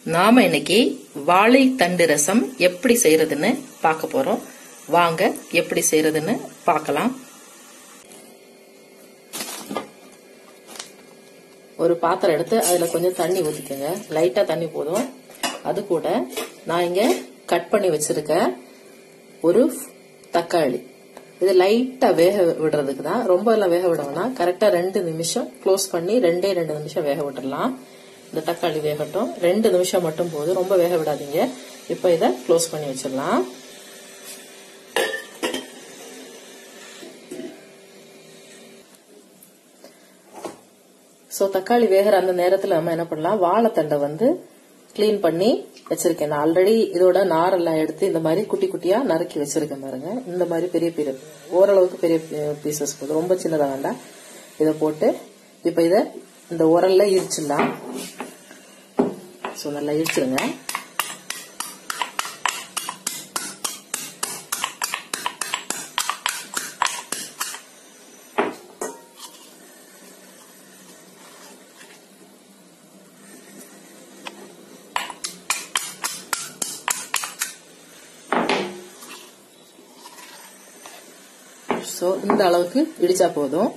நாம இன்னைக்கு வாழை தண்டு ரசம் எப்படி செய்யறதுன்னு பார்க்க போறோம் வாங்க எப்படி செய்யறதுன்னு பார்க்கலாம் ஒரு பாத்திரம் எடுத்து அதுல கொஞ்சம் தண்ணி ஊத்திக்கோங்க லைட்டா தண்ணி போதும் அது கூட நான் இங்க கட் பண்ணி வச்சிருக்க ஒரு தக்காளி இது லைட்டா வேக விடுறதுக்கு தான் ரொம்ப எல்லாம் வேக விட வேணாம் கரெக்டா ரெண்டு நிமிஷம் க்ளோஸ் பண்ணி ரெண்டே ரெண்டு நிமிஷம் வேக விட்டுடலாம் இந்த தக்காளி வேகட்டும் ரெண்டு நிமிஷம் மட்டும் போதும் ரொம்ப வேக விடாதீங்க இப்ப இதை க்ளோஸ் பண்ணி வச்சிடலாம் ஸோ தக்காளி வேகிற அந்த நேரத்தில் நம்ம என்ன பண்ணலாம் வாழைத்தண்டை வந்து கிளீன் பண்ணி வச்சிருக்கேன் நான் ஆல்ரெடி இதோட நாரெல்லாம் எடுத்து இந்த மாதிரி குட்டி குட்டியா நறுக்கி வச்சிருக்கேன் பாருங்க இந்த மாதிரி பெரிய பெரிய ஓரளவுக்கு பெரிய பீசஸ் போதும் ரொம்ப சின்னதா வேண்டாம் இதை போட்டு இப்ப இத இந்த உரல்ல இடிச்சிடலாம் ஸோ நல்லா இடிச்சிருங்க ஸோ இந்த அளவுக்கு இடிச்சா போதும்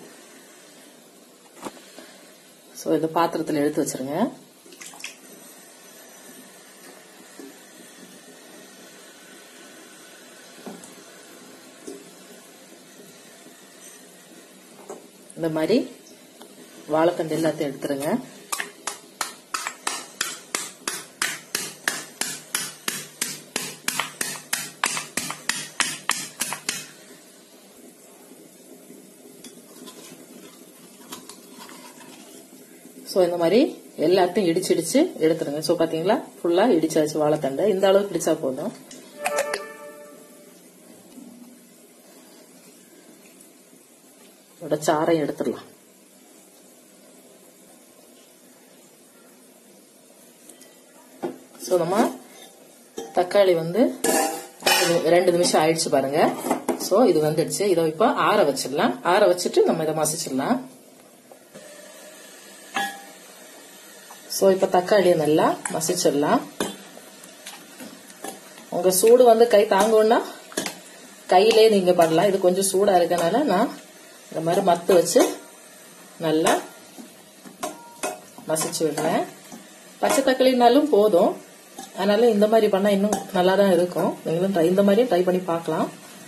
ஸோ இந்த பாத்திரத்தில் எடுத்து வச்சிருங்க இந்த மாதிரி வாழைத்தண்டு எல்லாத்தையும் எடுத்துருங்க ஸோ இந்த மாதிரி எல்லாத்தையும் இடிச்சு இடிச்சு எடுத்துருங்க ஸோ பாத்தீங்களா ஃபுல்லா இடிச்சாச்சு வாழைத்தண்டை இந்த அளவுக்கு இடிச்சா போதும் இதோட சாரையும் எடுத்துடலாம் ஸோ நம்ம தக்காளி வந்து ரெண்டு நிமிஷம் ஆயிடுச்சு பாருங்க ஸோ இது வந்துடுச்சு இதை இப்போ ஆற வச்சிடலாம் ஆற வச்சுட்டு நம்ம இதை மசிச்சிடலாம் ஸோ இப்போ தக்காளியை நல்லா மசிச்சிடலாம் உங்க சூடு வந்து கை தாங்கும்னா கையிலே நீங்க பண்ணலாம் இது கொஞ்சம் சூடா இருக்கனால நான் இந்த மாதிரி மத்து வச்சு நல்லா மசிச்சு விடுறேன் பச்சை தக்காளினாலும் போதும் அதனால இந்த மாதிரி பண்ணா இன்னும் நல்லா தான் இருக்கும் நீங்களும் ட்ரை இந்த மாதிரியும் ட்ரை பண்ணி பார்க்கலாம்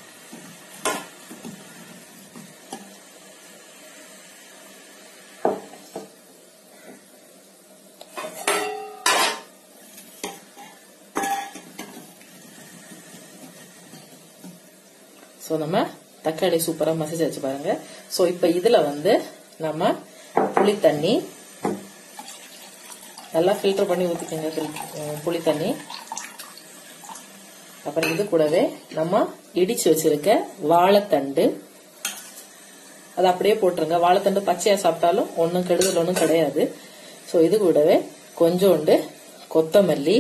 ஸோ நம்ம தக்காளி சூப்பராக மசிச்சு வச்சு பாருங்க ஸோ இப்போ இதில் வந்து நம்ம புளி தண்ணி நல்லா ஃபில்டர் பண்ணி ஊற்றிக்கோங்க புளி தண்ணி அப்புறம் இது கூடவே நம்ம இடிச்சு வச்சிருக்க வாழைத்தண்டு அது அப்படியே போட்டுருங்க வாழைத்தண்டு பச்சையா சாப்பிட்டாலும் ஒன்றும் கெடுதல் ஒன்றும் கிடையாது ஸோ இது கூடவே கொஞ்சோண்டு கொத்தமல்லி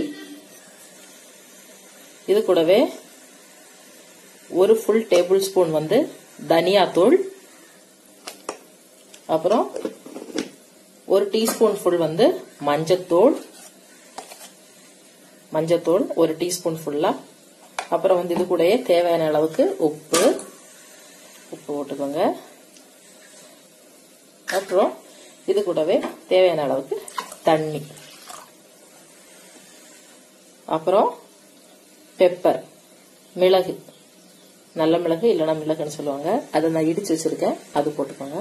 இது கூடவே ஒரு ஃபுல் டேபிள் ஸ்பூன் வந்து தனியாத்தூள் அப்புறம் ஒரு டீஸ்பூன் ஃபுல் வந்து மஞ்சத்தூள் மஞ்சத்தூள் ஒரு டீஸ்பூன் ஃபுல்லா அப்புறம் வந்து இது கூடயே தேவையான அளவுக்கு உப்பு உப்பு போட்டுக்கோங்க அப்புறம் இது கூடவே தேவையான அளவுக்கு தண்ணி அப்புறம் பெப்பர் மிளகு நல்ல மிளகு இல்லைன்னா மிளகுன்னு சொல்லுவாங்க அதை நான் இடிச்சு வச்சிருக்கேன் அது போட்டுக்கோங்க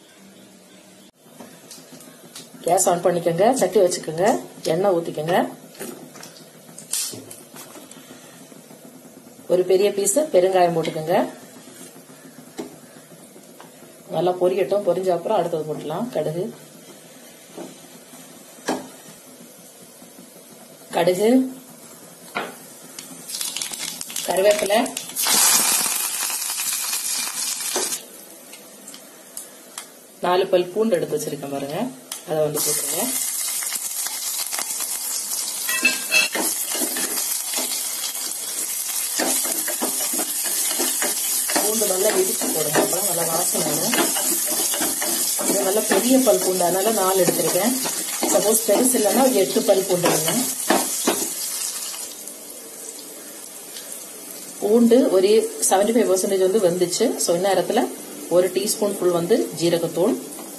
கேஸ் ஆன் பண்ணிக்கோங்க சட்டி வச்சுக்கோங்க எண்ணெய் ஊத்திக்கோங்க ஒரு பெரிய பீஸ் பெருங்காயம் போட்டுக்கோங்க நல்லா பொரியட்டும் பொரிஞ்ச அப்புறம் அடுத்தது போட்டுலாம் கடுகு கடுகு கருவேப்பிலை நாலு பல் பூண்டு எடுத்து வச்சிருக்கேன் பாருங்க அதை வந்து போட்டுருங்க பூண்டு நல்லா இடிச்சு போடுங்க அப்புறம் நல்லா வாசனை வரும் இது நல்லா பெரிய பல் பூண்டு அதனால நாலு எடுத்திருக்கேன் சப்போஸ் பெருசு இல்லைன்னா ஒரு எட்டு பல் பூண்டு வேணும் பூண்டு ஒரு செவன்டி ஃபைவ் பர்சன்டேஜ் வந்து வெந்துச்சு ஸோ இந்நேரத்தில் ஒரு டீஸ்பூன் ஃபுல் வந்து ஜீரகத்தூள்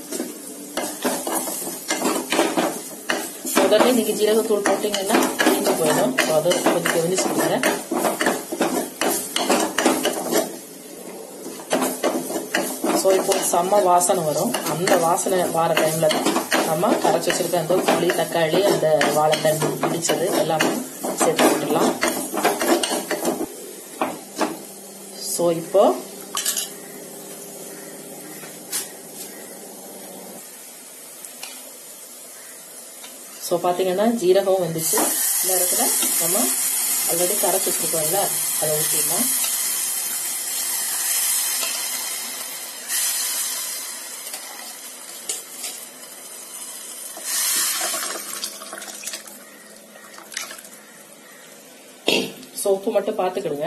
உடனே நீங்க ஜீரகத்தூள் போட்டீங்கன்னா தீர்ந்து போயிடும் ஸோ அதை கொஞ்சம் கவனிச்சுக்கோங்க ஸோ இப்போ செம்ம வாசனை வரும் அந்த வாசனை வார டைம்ல தான் நம்ம கரைச்சி வச்சிருக்க அந்த புளி தக்காளி அந்த வாழைத்தண்டு இடிச்சது எல்லாமே சேர்த்து விட்டுடலாம் ஸோ இப்போ ஸோ பார்த்தீங்கன்னா ஜீரகம் வந்துச்சு இந்த இடத்துல நம்ம ஆல்ரெடி கரைச்சி வச்சிருக்கோம்ல அதை ஊற்றிடலாம் ஸோ உப்பு மட்டும் பார்த்துக்கிடுங்க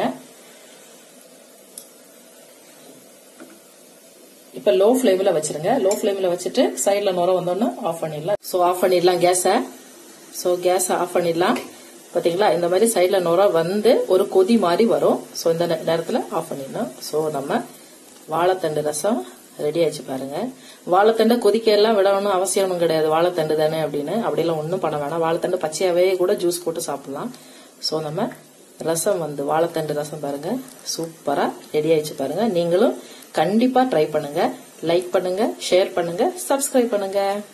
இப்ப லோ ஃப்ளேம்ல வச்சிருங்க லோ ஃப்ளேம்ல வச்சுட்டு சைட்ல நுர வந்தோன்னா ஆஃப் பண்ணிடலாம் ஸோ ஆஃப் பண்ணிடலாம் கேஸை ஸோ கேஸ் ஆஃப் பண்ணிடலாம் பாத்தீங்களா இந்த மாதிரி சைட்ல நுர வந்து ஒரு கொதி மாதிரி வரும் ஸோ இந்த நே- நேரத்துல ஆஃப் பண்ணிடலாம் ஸோ நம்ம வாழைத்தண்டு ரசம் ரெடி ஆயிடுச்சு பாருங்க வாழைத்தண்டை கொதிக்க எல்லாம் விடணும் அவசியம் ஒண்ணும் கிடையாது வாழைத்தண்டு தானே அப்படின்னு அப்படியெல்லாம் ஒன்றும் பண்ண வேணாம் வாழைத்தண்டு பச்சையாவே கூட ஜூஸ் போட்டு சாப்பிடலாம் ஸோ நம்ம ரசம் வந்து வாழைத்தண்டு ரசம் பாருங்க சூப்பரா ரெடி ஆயிடுச்சு பாருங்க நீங்களும் கண்டிப்பா ட்ரை பண்ணுங்க லைக் பண்ணுங்க ஷேர் பண்ணுங்க சப்ஸ்கிரைப் பண்ணுங்க